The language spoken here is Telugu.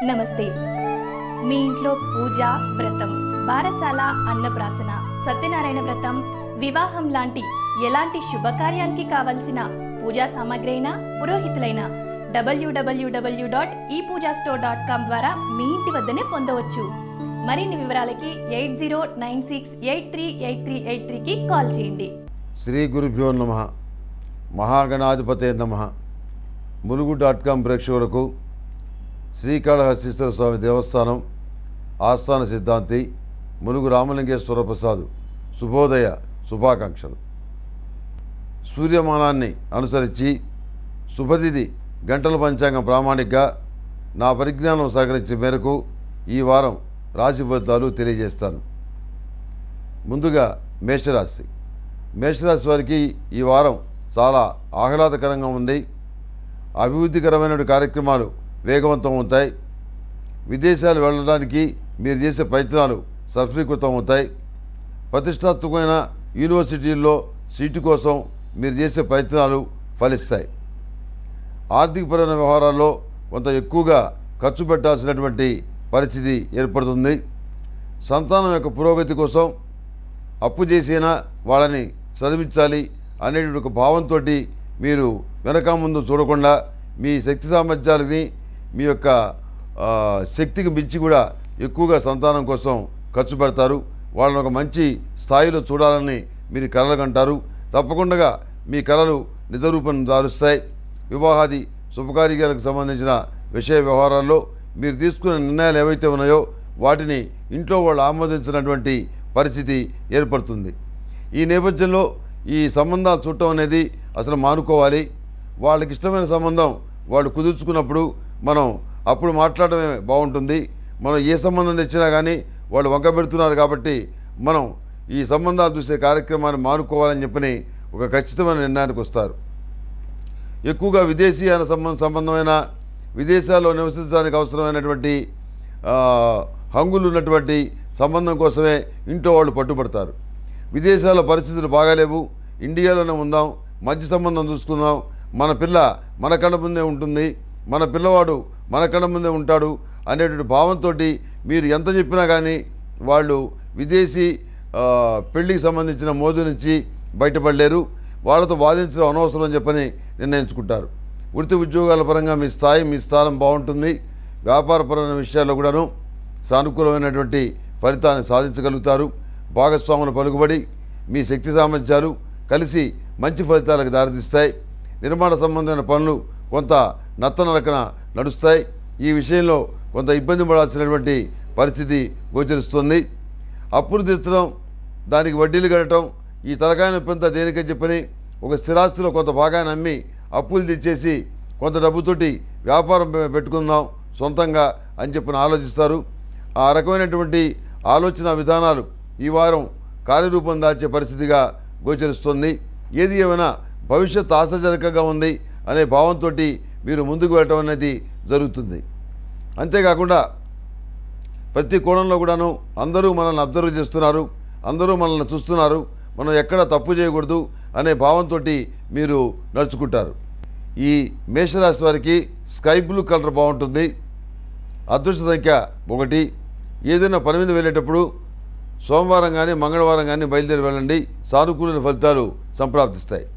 నమస్తే మీ ఇంట్లో పూజ వ్రతం బారసాల అన్నప్రాసన సత్యనారాయణ వ్రతం వివాహం లాంటి ఎలాంటి శుభకార్యానికి కావలసిన పూజా సామాగ్రి అయినా పురోహితులైన డబ్ల్యూడబ్ల్యూడబ్ల్యూ డాట్ ఈ పూజా స్టోర్ డాట్ కామ్ ద్వారా మీ ఇంటి వద్దనే పొందవచ్చు మరిన్ని వివరాలకి eight zero nine six eight three eight three eight త్రీకి కాల్ చేయండి శ్రీ గురుభ్యో నమ మహాగణాధిపతే నమ ములుగు డాట్ కామ్ ప్రేక్షకులకు శ్రీకాళహస్తీశ్వర స్వామి దేవస్థానం ఆస్థాన సిద్ధాంతి ములుగు రామలింగేశ్వర ప్రసాద్ శుభోదయ శుభాకాంక్షలు సూర్యమానాన్ని అనుసరించి శుభతిథి గంటల పంచాంగం ప్రామాణికగా నా పరిజ్ఞానం సహకరించిన మేరకు ఈ వారం రాశి ఫలితాలు తెలియజేస్తాను ముందుగా మేషరాశి మేషరాశి వారికి ఈ వారం చాలా ఆహ్లాదకరంగా ఉంది అభివృద్ధికరమైన కార్యక్రమాలు వేగవంతం అవుతాయి విదేశాలు వెళ్ళడానికి మీరు చేసే ప్రయత్నాలు సఫలీకృతం అవుతాయి ప్రతిష్టాత్మకమైన యూనివర్సిటీల్లో సీటు కోసం మీరు చేసే ప్రయత్నాలు ఫలిస్తాయి ఆర్థికపరమైన వ్యవహారాల్లో కొంత ఎక్కువగా ఖర్చు పెట్టాల్సినటువంటి పరిస్థితి ఏర్పడుతుంది సంతానం యొక్క పురోగతి కోసం అప్పు చేసినా వాళ్ళని చదివించాలి అనేటువంటి ఒక భావంతో మీరు వెనక ముందు చూడకుండా మీ శక్తి సామర్థ్యాలని మీ యొక్క ఆ, శక్తికి మించి కూడా ఎక్కువగా సంతానం కోసం ఖర్చు పెడతారు వాళ్ళని ఒక మంచి స్థాయిలో చూడాలని మీరు కలలు కంటారు తప్పకుండా మీ కళలు నిజరూపం దారుస్తాయి వివాహాది శుభకార్యాలకు సంబంధించిన విషయ వ్యవహారాల్లో మీరు తీసుకున్న నిర్ణయాలు ఏవైతే ఉన్నాయో వాటిని ఇంట్లో వాళ్ళు ఆమోదించినటువంటి పరిస్థితి ఏర్పడుతుంది ఈ నేపథ్యంలో ఈ సంబంధాలు చూడటం అనేది అసలు మానుకోవాలి వాళ్ళకి ఇష్టమైన సంబంధం వాళ్ళు కుదుర్చుకున్నప్పుడు మనం అప్పుడు మాట్లాడటమే బాగుంటుంది మనం ఏ సంబంధం తెచ్చినా కానీ వాళ్ళు వంక పెడుతున్నారు కాబట్టి మనం ఈ సంబంధాలు చూసే కార్యక్రమాన్ని మానుకోవాలని చెప్పని ఒక ఖచ్చితమైన నిర్ణయానికి వస్తారు ఎక్కువగా విదేశీయాన సంబంధ సంబంధమైన విదేశాల్లో నివసించడానికి అవసరమైనటువంటి ఆ, హంగులు ఉన్నటువంటి సంబంధం కోసమే ఇంట్లో వాళ్ళు పట్టుబడతారు విదేశాల పరిస్థితులు బాగాలేవు ఇండియాలోనే ఉందాం మంచి సంబంధం చూసుకుందాం మన పిల్ల మన కళ్ళ ముందే ఉంటుంది మన పిల్లవాడు మన కళ్ళ ముందే ఉంటాడు అనేటువంటి భావంతో మీరు ఎంత చెప్పినా కానీ వాళ్ళు విదేశీ ఆ, పెళ్లికి సంబంధించిన మోజు నుంచి బయటపడలేరు వాళ్ళతో వాదించడం అనవసరం అని చెప్పని నిర్ణయించుకుంటారు వృత్తి ఉద్యోగాల పరంగా మీ స్థాయి మీ స్థానం బాగుంటుంది వ్యాపారపరమైన విషయాల్లో కూడాను సానుకూలమైనటువంటి ఫలితాన్ని సాధించగలుగుతారు భాగస్వాముల పలుకుబడి మీ శక్తి సామర్థ్యాలు కలిసి మంచి ఫలితాలకు దారితీస్తాయి నిర్మాణ సంబంధమైన పనులు కొంత నత్తనరకన నడుస్తాయి ఈ విషయంలో కొంత ఇబ్బంది పడాల్సినటువంటి పరిస్థితి గోచరిస్తుంది అప్పులు తీర్చడం దానికి వడ్డీలు కట్టడం ఈ తలకాయ నొప్పంతా దేనికని చెప్పని ఒక స్థిరాస్తిలో కొంత భాగాన్ని అమ్మి అప్పులు తెచ్చేసి కొంత డబ్బుతోటి వ్యాపారం పె- పెట్టుకుందాం సొంతంగా అని చెప్పని ఆలోచిస్తారు ఆ రకమైనటువంటి ఆలోచన విధానాలు ఈ వారం కార్యరూపం దాల్చే పరిస్థితిగా గోచరిస్తుంది ఏది ఏమైనా భవిష్యత్ ఆశాజనకంగా ఉంది అనే భావంతో మీరు ముందుకు వెళ్ళటం అనేది జరుగుతుంది అంతేకాకుండా ప్రతి కోణంలో కూడాను అందరూ మనల్ని అబ్జర్వ్ చేస్తున్నారు అందరూ మనల్ని చూస్తున్నారు మనం ఎక్కడ తప్పు చేయకూడదు అనే భావంతో మీరు నడుచుకుంటారు ఈ మేషరాశి వారికి స్కై బ్లూ కలర్ బాగుంటుంది అదృష్ట సంఖ్య ఒకటి ఏదైనా పని మీద వెళ్ళేటప్పుడు సోమవారం కానీ మంగళవారం కానీ బయలుదేరి వెళ్ళండి సానుకూల ఫలితాలు సంప్రాప్తిస్తాయి